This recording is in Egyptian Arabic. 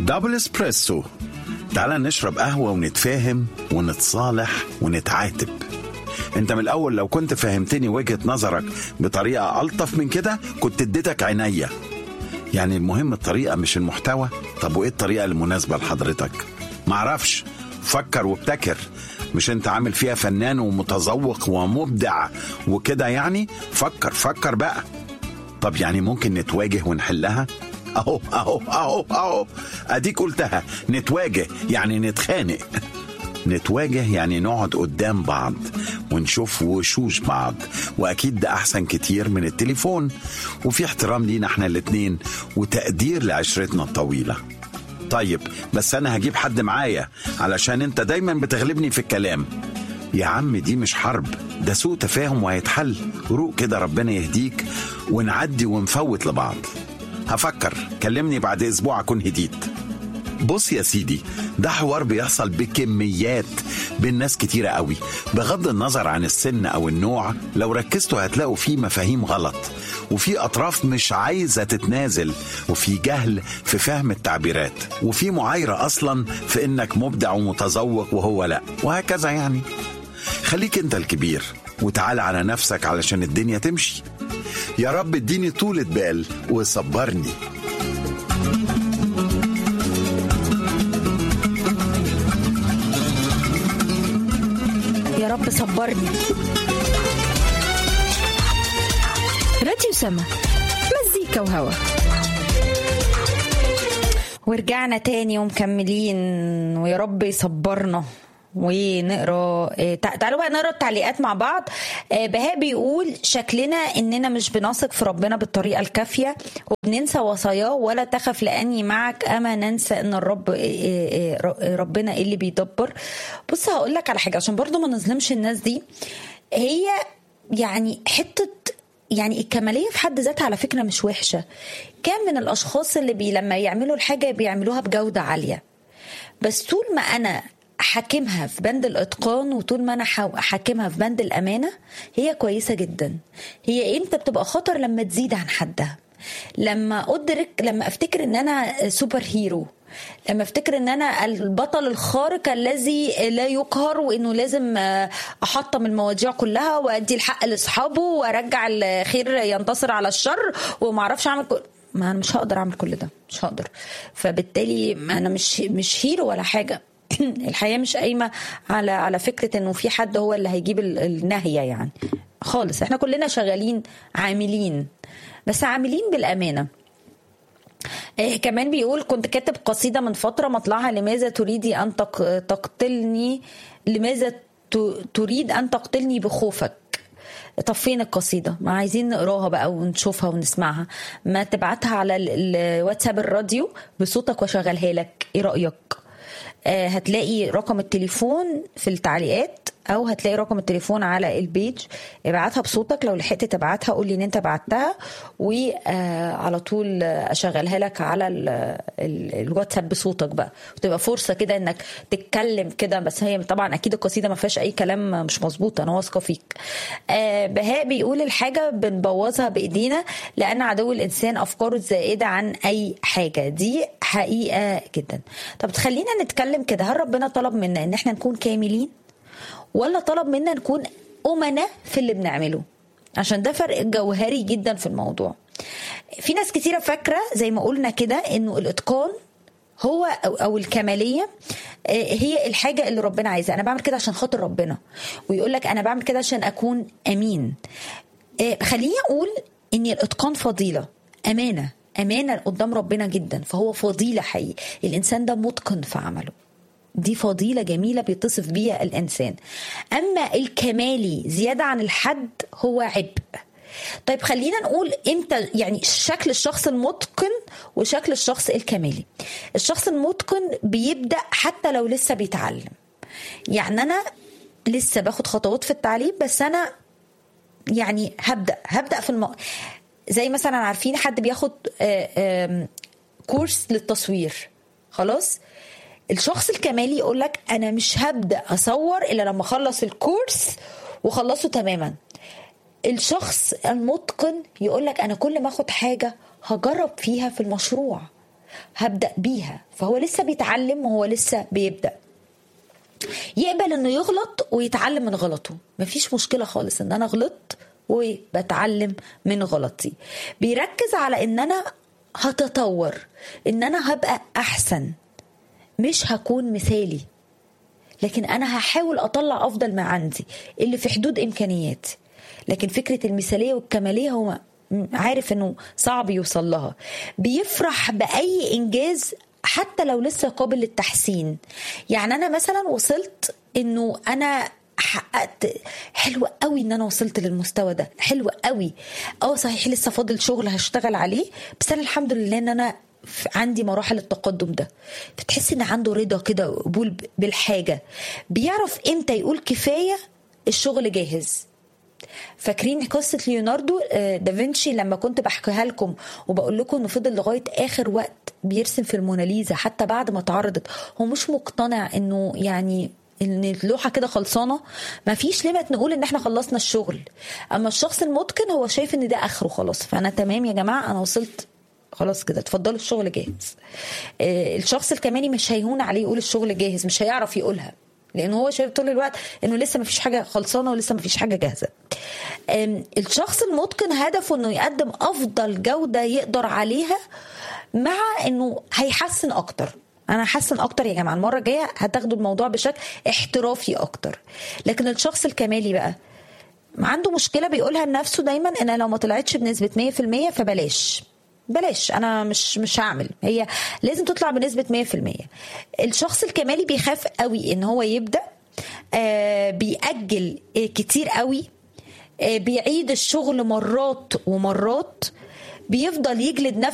دبل اسبريسو تعال نشرب قهوة ونتفاهم ونتصالح ونتعاتب انت من الاول لو كنت فهمتني وجهة نظرك بطريقة الطف من كده كنت اديتك عينيا يعني المهم الطريقة مش المحتوى طب وايه الطريقة المناسبة لحضرتك معرفش فكر وابتكر مش انت عامل فيها فنان ومتذوق ومبدع وكده يعني فكر فكر بقى طب يعني ممكن نتواجه ونحلها اهو اهو اهو اهو اديك قلتها نتواجه يعني نتخانق نتواجه يعني نقعد قدام بعض ونشوف وشوش بعض واكيد ده احسن كتير من التليفون وفي احترام لينا احنا الاتنين وتقدير لعشرتنا الطويله طيب بس انا هجيب حد معايا علشان انت دايما بتغلبني في الكلام يا عم دي مش حرب ده سوء تفاهم وهيتحل روق كده ربنا يهديك ونعدي ونفوت لبعض هفكر كلمني بعد اسبوع اكون هديت بص يا سيدي ده حوار بيحصل بكميات بين ناس كتيرة قوي بغض النظر عن السن أو النوع لو ركزتوا هتلاقوا فيه مفاهيم غلط وفي أطراف مش عايزة تتنازل وفي جهل في فهم التعبيرات وفي معايرة أصلا في إنك مبدع ومتذوق وهو لأ وهكذا يعني خليك أنت الكبير وتعال على نفسك علشان الدنيا تمشي يا رب اديني طولة بال وصبرني يا رب صبرني راديو سما مزيكا وهوا ورجعنا تاني ومكملين ويا رب يصبرنا ونقرا آه، تع- تعالوا بقى نقرا التعليقات مع بعض آه، بهاء بيقول شكلنا اننا مش بنثق في ربنا بالطريقه الكافيه وبننسى وصاياه ولا تخف لاني معك اما ننسى ان الرب آه، آه، آه، ربنا اللي بيدبر بص هقول لك على حاجه عشان برضو ما نظلمش الناس دي هي يعني حته يعني الكماليه في حد ذاتها على فكره مش وحشه كان من الاشخاص اللي بي لما يعملوا الحاجه بيعملوها بجوده عاليه بس طول ما انا حاكمها في بند الاتقان وطول ما انا حا- حاكمها في بند الامانه هي كويسه جدا هي امتى بتبقى خطر لما تزيد عن حدها لما ادرك لما افتكر ان انا سوبر هيرو لما افتكر ان انا البطل الخارق الذي لا يقهر وانه لازم آه، احطم المواضيع كلها وادي الحق لاصحابه وارجع الخير ينتصر على الشر وما اعرفش اعمل كل ما انا مش هقدر اعمل كل ده مش هقدر فبالتالي انا مش مش هيرو ولا حاجه الحياه مش قايمه على على فكره انه في حد هو اللي هيجيب ال- النهيه يعني خالص احنا كلنا شغالين عاملين بس عاملين بالامانه آه، كمان بيقول كنت كاتب قصيدة من فترة مطلعها لماذا تريدي أن تق- تقتلني لماذا ت- تريد أن تقتلني بخوفك طب فين القصيدة؟ ما عايزين نقراها بقى ونشوفها ونسمعها ما تبعتها على ال- الواتساب الراديو بصوتك واشغلها لك ايه رأيك؟ آه، هتلاقي رقم التليفون في التعليقات او هتلاقي رقم التليفون على البيج ابعتها بصوتك لو لحقت تبعتها قول لي ان انت بعتها وعلى طول اشغلها لك على ال- ال- الواتساب بصوتك بقى وتبقى فرصه كده انك تتكلم كده بس هي طبعا اكيد القصيده ما فيهاش اي كلام مش مظبوط انا واثقه فيك آه، بهاء بيقول الحاجه بنبوظها بايدينا لان عدو الانسان افكاره زائده عن اي حاجه دي حقيقه جدا طب تخلينا نتكلم كده هل ربنا طلب منا ان احنا نكون كاملين ولا طلب منا نكون أمنا في اللي بنعمله عشان ده فرق جوهري جدا في الموضوع في ناس كتيرة فاكرة زي ما قلنا كده انه الاتقان هو او أو الكماليه آه، هي الحاجه اللي ربنا عايزها انا بعمل كده عشان خاطر ربنا ويقول لك انا بعمل كده عشان اكون امين آه، خليني اقول ان الاتقان فضيله امانه امانه قدام ربنا جدا فهو فضيله حقيقي الانسان ده متقن في عمله دي فضيلة جميلة بيتصف بيها الإنسان أما الكمالي زيادة عن الحد هو عبء طيب خلينا نقول امتى يعني شكل الشخص المتقن وشكل الشخص الكمالي الشخص المتقن بيبدأ حتى لو لسه بيتعلم يعني أنا لسه باخد خطوات في التعليم بس أنا يعني هبدأ هبدأ في الم... زي مثلا عارفين حد بياخد آه، آم، كورس للتصوير خلاص الشخص الكمالي يقول لك انا مش هبدا اصور الا لما اخلص الكورس وخلصه تماما الشخص المتقن يقول لك انا كل ما اخد حاجه هجرب فيها في المشروع هبدا بيها فهو لسه بيتعلم وهو لسه بيبدا يقبل انه يغلط ويتعلم من غلطه مفيش مشكله خالص ان انا غلطت وبتعلم من غلطي بيركز على ان انا هتطور ان انا هبقى احسن مش هكون مثالي لكن انا هحاول اطلع افضل ما عندي اللي في حدود امكانياتي لكن فكره المثاليه والكماليه هو عارف انه صعب يوصل لها بيفرح باي انجاز حتى لو لسه قابل للتحسين يعني انا مثلا وصلت انه انا حققت حلو قوي ان انا وصلت للمستوى ده حلو قوي اه صحيح لسه فاضل شغل هشتغل عليه بس انا الحمد لله ان انا عندي مراحل التقدم ده بتحس ان عنده رضا كده وقبول بالحاجه بيعرف امتى يقول كفايه الشغل جاهز فاكرين قصة ليوناردو دافنشي لما كنت بحكيها لكم وبقول لكم انه فضل لغاية اخر وقت بيرسم في الموناليزا حتى بعد ما اتعرضت هو مش مقتنع انه يعني ان اللوحه كده خلصانه ما فيش ليميت نقول ان احنا خلصنا الشغل اما الشخص المتقن هو شايف ان ده اخره خلاص فانا تمام يا جماعه انا وصلت خلاص كده اتفضلوا الشغل جاهز الشخص الكماني مش هيهون عليه يقول الشغل جاهز مش هيعرف يقولها لان هو شايف طول الوقت انه لسه ما فيش حاجه خلصانه ولسه ما فيش حاجه جاهزه الشخص المتقن هدفه انه يقدم افضل جوده يقدر عليها مع انه هيحسن اكتر انا هحسن اكتر يا جماعه المره الجايه هتاخدوا الموضوع بشكل احترافي اكتر لكن الشخص الكمالي بقى عنده مشكله بيقولها لنفسه دايما ان لو ما طلعتش بنسبه 100% فبلاش بلاش انا مش مش هعمل هي لازم تطلع بنسبه 100% الشخص الكمالي بيخاف قوي ان هو يبدا آه بيأجل كتير قوي آه بيعيد الشغل مرات ومرات بيفضل يجلد نفسه